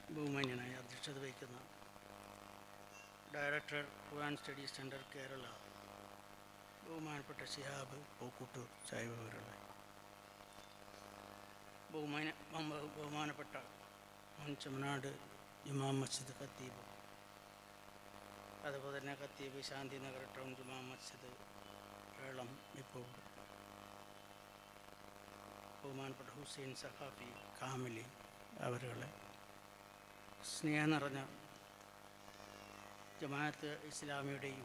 ബഹുമാന്യനായ അധ്യക്ഷത വഹിക്കുന്ന director Quran studies centre Kerala ബഹുമാനപ്പെട്ട ഷിഹാബ് പൂക്കൂട്ടൂർ സാഹിബ് അവരുടെ ബഹുമാന ബഹുമ- ബഹുമാനപ്പെട്ട മുൻ ചെമ്മനാട് ജുമാ മസ്ജിദ് ഖത്തീബ് അതുപോലെ തന്നെ ഖത്തീബ് ശാന്തിനഗർ ടൗൺ ജുമാ മസ്ജിദ് കേരളം ഇപ്പോൾ ബഹുമാനപ്പെട്ട ഹുസൈൻ സഖാഫി കാമിലി അവരുകളെ സ്നേഹം നിറഞ്ഞ ജമാഅത്ത് ഇസ്ലാമിയുടെയും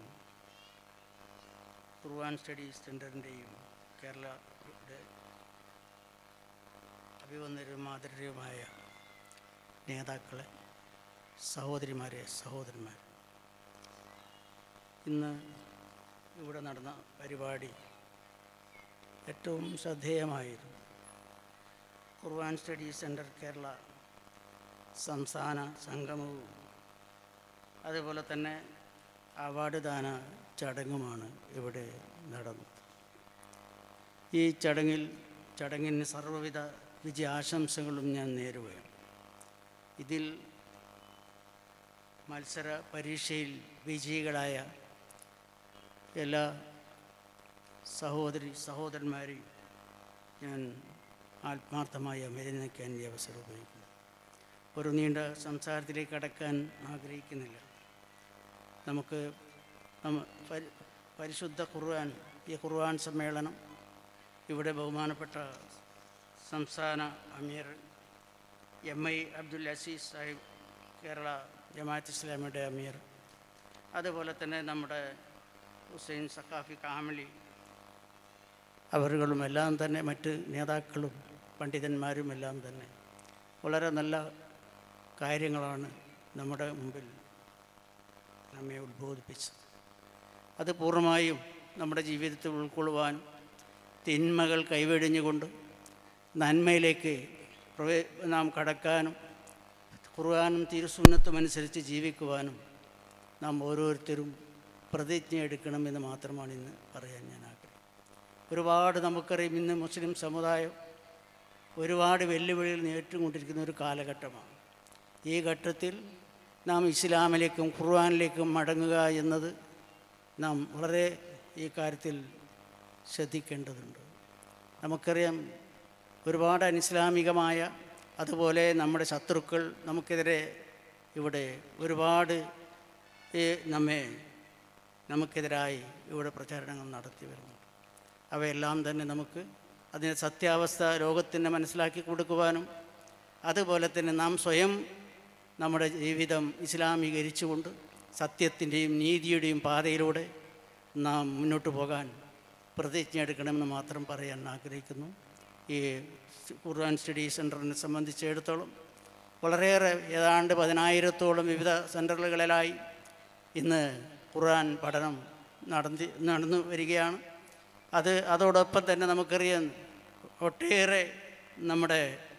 ഖുർആൻ സ്റ്റഡീസ് സെൻറ്ററിൻ്റെയും കേരളയുടെ അഭിവന്ദരും മാതൃര്യവുമായ നേതാക്കളെ സഹോദരിമാരെ സഹോദരന്മാർ ഇന്ന് ഇവിടെ നടന്ന പരിപാടി ഏറ്റവും ശ്രദ്ധേയമായിരുന്നു ഖുർആൻ സ്റ്റഡീസ് സെൻറ്റർ കേരള സംസ്ഥാന സംഗമവും അതുപോലെ തന്നെ അവാർഡ് ദാന ചടങ്ങുമാണ് ഇവിടെ നടന്നത് ഈ ചടങ്ങിൽ ചടങ്ങിന് സർവ്വവിധ വിജയാശംസകളും ഞാൻ നേരുകയാണ് ഇതിൽ മത്സര പരീക്ഷയിൽ വിജയികളായ എല്ലാ സഹോദരി സഹോദരന്മാരെയും ഞാൻ ആത്മാർത്ഥമായി അഭിനന്ദിക്കാൻ ഈ അവസരം ഉപയോഗിക്കുന്നു ഒരു നീണ്ട സംസാരത്തിലേക്ക് കടക്കാൻ ആഗ്രഹിക്കുന്നില്ല നമുക്ക് നമ്മ- പരി- പരിശുദ്ധ ഖുർആൻ ഈ ഖുർആൻ സമ്മേളനം ഇവിടെ ബഹുമാനപ്പെട്ട സംസ്ഥാന അമീർ എം ഐ അബ്ദുൽ അസീസ് സാഹിബ് കേരള ജമാഅത്ത് ഇസ്ലാമിയുടെ അമീർ അതുപോലെ തന്നെ നമ്മുടെ ഹുസൈൻ സഖാഫി കാമലി അവരുകളും എല്ലാം തന്നെ മറ്റ് നേതാക്കളും പണ്ഡിതന്മാരും എല്ലാം തന്നെ വളരെ നല്ല കാര്യങ്ങളാണ് നമ്മുടെ മുമ്പിൽ നമ്മെ ഉത്ബോധിപ്പിച്ചത് അത് പൂർണ്ണമായും നമ്മുടെ ജീവിതത്തിൽ ഉൾക്കൊള്ളുവാൻ തിന്മകൾ കൈവെടിഞ്ഞുകൊണ്ട് നന്മയിലേക്ക് പ്രവേ നാം കടക്കാനും ഖുർആാനും തിരുസുന്നത്തും അനുസരിച്ച് ജീവിക്കുവാനും നാം ഓരോരുത്തരും പ്രതിജ്ഞ എടുക്കണമെന്ന് മാത്രമാണ് ഇന്ന് പറയാൻ ഞാൻ ആഗ്രഹിക്കുന്നത് ഒരുപാട് നമുക്കറിയാം ഇന്ന് മുസ്ലിം സമുദായം ഒരുപാട് വെല്ലുവിളികൾ നേരിട്ടുകൊണ്ടിരിക്കുന്ന ഒരു കാലഘട്ടമാണ് ഈ ഘട്ടത്തിൽ നാം ഇസ്ലാമിലേക്കും ഖുർആാനിലേക്കും മടങ്ങുക എന്നത് നാം വളരെ ഈ കാര്യത്തിൽ ശ്രദ്ധിക്കേണ്ടതുണ്ട് നമുക്കറിയാം ഒരുപാട് അനിസ്ലാമികമായ അതുപോലെ നമ്മുടെ ശത്രുക്കൾ നമുക്കെതിരെ ഇവിടെ ഒരുപാട് ഈ നമ്മെ നമുക്കെതിരായി ഇവിടെ പ്രചാരണങ്ങൾ നടത്തി വരുന്നുണ്ട് അവയെല്ലാം തന്നെ നമുക്ക് അതിൻ്റെ സത്യാവസ്ഥ ലോകത്തിന് മനസ്സിലാക്കി കൊടുക്കുവാനും അതുപോലെ തന്നെ നാം സ്വയം നമ്മുടെ ജീവിതം ഇസ്ലാമീകരിച്ചുകൊണ്ട് സത്യത്തിൻ്റെയും നീതിയുടെയും പാതയിലൂടെ നാം മുന്നോട്ട് പോകാൻ പ്രതിജ്ഞ എടുക്കണമെന്ന് മാത്രം പറയാൻ ആഗ്രഹിക്കുന്നു ഈ ഖുർആൻ സ്റ്റഡി സെൻറ്ററിനെ സംബന്ധിച്ചിടത്തോളം വളരെയേറെ ഏതാണ്ട് പതിനായിരത്തോളം വിവിധ സെൻറ്ററുകളിലായി ഇന്ന് ഖുർആൻ പഠനം നടത്തി നടന്നു വരികയാണ് അത് അതോടൊപ്പം തന്നെ നമുക്കറിയാം ഒട്ടേറെ നമ്മുടെ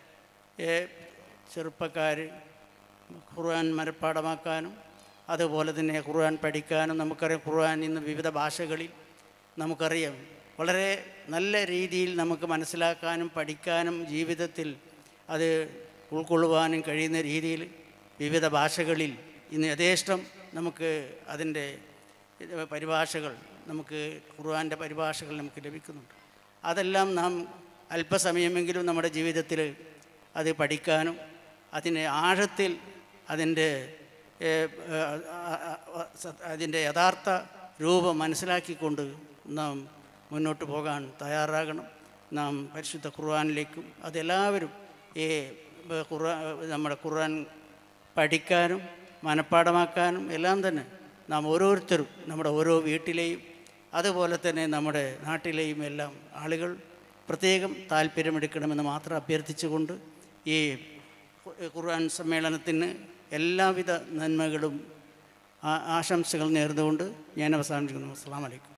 ചെറുപ്പക്കാർ ഖുർആൻ മനഃപ്പാടമാക്കാനും അതുപോലെ തന്നെ ഖുർആൻ പഠിക്കാനും നമുക്കറിയാം ഖുർആൻ ഇന്ന് വിവിധ ഭാഷകളിൽ നമുക്കറിയാം വളരെ നല്ല രീതിയിൽ നമുക്ക് മനസ്സിലാക്കാനും പഠിക്കാനും ജീവിതത്തിൽ അത് ഉൾക്കൊള്ളുവാനും കഴിയുന്ന രീതിയിൽ വിവിധ ഭാഷകളിൽ ഇന്ന് യഥേഷ്ടം നമുക്ക് അതിൻ്റെ ഇത് പരിഭാഷകൾ നമുക്ക് ഖുർആൻ്റെ പരിഭാഷകൾ നമുക്ക് ലഭിക്കുന്നുണ്ട് അതെല്ലാം നാം അല്പസമയമെങ്കിലും നമ്മുടെ ജീവിതത്തിൽ അത് പഠിക്കാനും അതിനെ ആഴത്തിൽ അതിൻ്റെ ഏഹ്, ഏഹ്, ആ- ആ- ആ- സ- അതിൻ്റെ യഥാർത്ഥ രൂപം മനസ്സിലാക്കിക്കൊണ്ട് നാം മുന്നോട്ട് പോകാൻ തയ്യാറാകണം നാം പരിശുദ്ധ ഖുർആനിലേക്കും അതെല്ലാവരും ഈ ഏഹ്, ഖുർആൻ നമ്മുടെ ഖുർആൻ പഠിക്കാനും മനഃപ്പാടമാക്കാനും എല്ലാം തന്നെ നാം ഓരോരുത്തരും നമ്മുടെ ഓരോ വീട്ടിലെയും അതുപോലെ തന്നെ നമ്മുടെ നാട്ടിലെയും എല്ലാം ആളുകൾ പ്രത്യേകം താല്പര്യമെടുക്കണമെന്ന് മാത്രം അഭ്യർത്ഥിച്ചുകൊണ്ട് ഈ ഖുർആൻ സമ്മേളനത്തിന് എല്ലാവിധ നന്മകളും ആ- ആശംസകൾ നേർന്നുകൊണ്ട് ഞാൻ അവസാനിപ്പിക്കുന്നു അസ്സാം വലൈക്കും